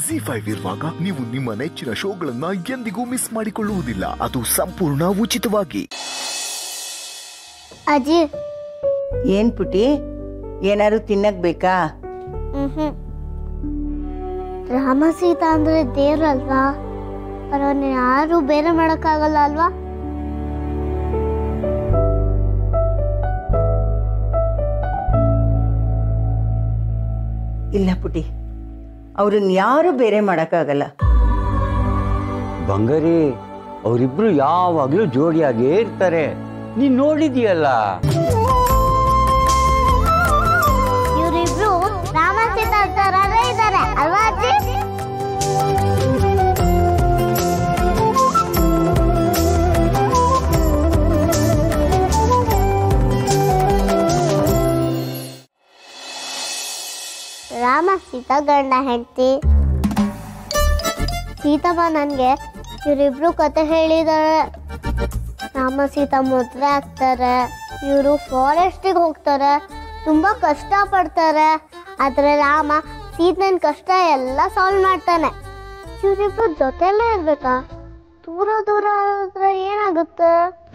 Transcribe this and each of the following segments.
G five ಇರುವಾಗ ನೀವು ನಿಮ್ಮ ನೆಚ್ಚಿನ ಶೋಗಳನ್ನ ಎಂದಿಗೂ ಮಿಸ್ ಮಾಡಿಕೊಳ್ಳುವುದಿಲ್ಲ ಅದು ಸಂಪೂರ್ಣ ಉಚಿತವಾಗಿ ಅಜ್ಜಿ ಏನ್ ಪುಟಿ ಏನಾದ್ರು ತಿನ್ನಕ್ ಬೇಕಾ ಹ್ಮ್ ರಾಮ ಸೀತಾ ಅಂದ್ರೆ ದೇವ್ರಲ್ವಾ ಅವ್ರನ್ನ ಯಾರು ಬೇರೆ ಮಾಡಕ್ಕಾಗಲ್ಲ ಅಲ್ವಾ ಇಲ್ಲ ಪುಟಿ ಅವ್ರನ್ನ ಯಾರು ಬೇರೆ ಮಾಡಕ್ಕಾಗಲ್ಲ ಬಂಗಾರಿ ಅವರಿಬ್ರು ಯಾವಾಗ್ಲೂ ಜೋಡಿಯಾಗೇ ಇರ್ತಾರೆ ನೀನ್ ನೋಡಿದ್ಯಲ್ಲ ಇವರಿಬ್ರು ರಾಮ ಸೀತಾ ತರನೇ ಇದ್ದಾರೆ ಅಲ್ವಾ ಅಜ್ಜಿ ರಾಮ ಸೀತಾ ಗಂಡ ಹೆಂಡತಿ ಸೀತಮ್ಮ ನನಗೆ ಇವರಿಬ್ರು ಕತೆ ಹೇಳಿದಾರೆ ರಾಮ ಸೀತಾ ಮದುವೆ ಆಗ್ತಾರೆ ಇವರು ಫಾರೆಸ್ಟಿಗೆ ಹೋಗ್ತಾರೆ ತುಂಬ ಕಷ್ಟ ಪಡ್ತಾರೆ ಆದರೆ ರಾಮ ಸೀತನ ಕಷ್ಟ ಎಲ್ಲ ಸಾಲ್ವ್ ಮಾಡ್ತಾನೆ ಇವರಿಬ್ರು ಜೊತೆಲೇ ಇರ್ಬೇಕಾ ದೂರ ದೂರ ಆದ್ರೆ ಏನಾಗುತ್ತೆ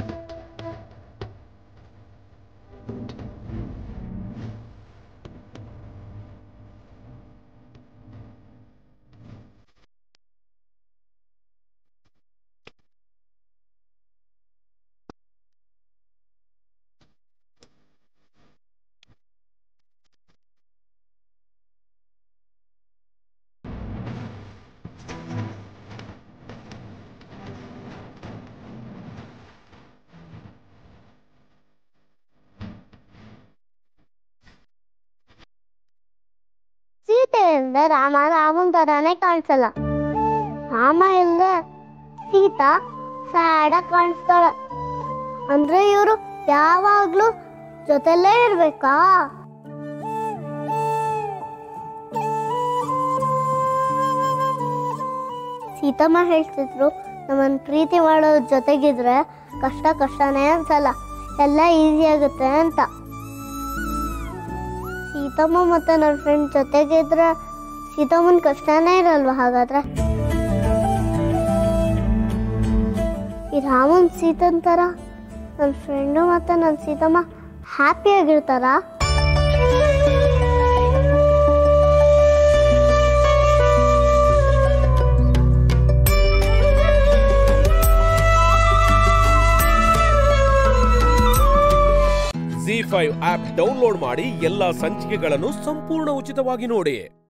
ಸೀತೆ ಇಲ್ಲದೆ ರಾಮ ರಾಮನ್ ತರಾನೇ ಕಾಣಿಸಲ್ಲ ರಾಮ ಇಲ್ಲದೆ ಸೀತಾ ಸ್ಯಾಡ ಕಾಣಿಸ್ತಾಳೆ ಅಂದ್ರೆ ಇವರು ಯಾವಾಗ್ಲೂ ಜೊತೆಲೇ ಇರ್ಬೇಕಾ ಸೀತಮ್ಮ ಹೇಳ್ತಿದ್ರು ನಮ್ಮನ್ನ ಪ್ರೀತಿ ಮಾಡೋ ಜೊತೆಗಿದ್ರೆ ಕಷ್ಟ ಕಷ್ಟನೇ ಅನ್ಸಲ್ಲ ಎಲ್ಲ ಈಸಿ ಆಗುತ್ತೆ ಅಂತ ಸೀತಮ್ಮ ಮತ್ತೆ ನನ್ನ ಫ್ರೆಂಡ್ ಜೊತೆಗಿದ್ರೆ ಸೀತಮ್ಮನ ಕಷ್ಟನೇ ಇರಲ್ವಾ ಹಾಗಾದ್ರೆ ಈ ರಾಮನ್ ಸೀತನ್ ಥರ ನನ್ನ ಫ್ರೆಂಡು ಮತ್ತೆ ನನ್ನ ಸೀತಮ್ಮ ಹ್ಯಾಪಿಯಾಗಿರ್ತಾರಾ ಜಿ ಫೈವ್ ಆಪ್ ಡೌನ್ಲೋಡ್ ಮಾಡಿ ಎಲ್ಲಾ ಸಂಚಿಕೆಗಳನ್ನು ಸಂಪೂರ್ಣ ಉಚಿತವಾಗಿ ನೋಡಿ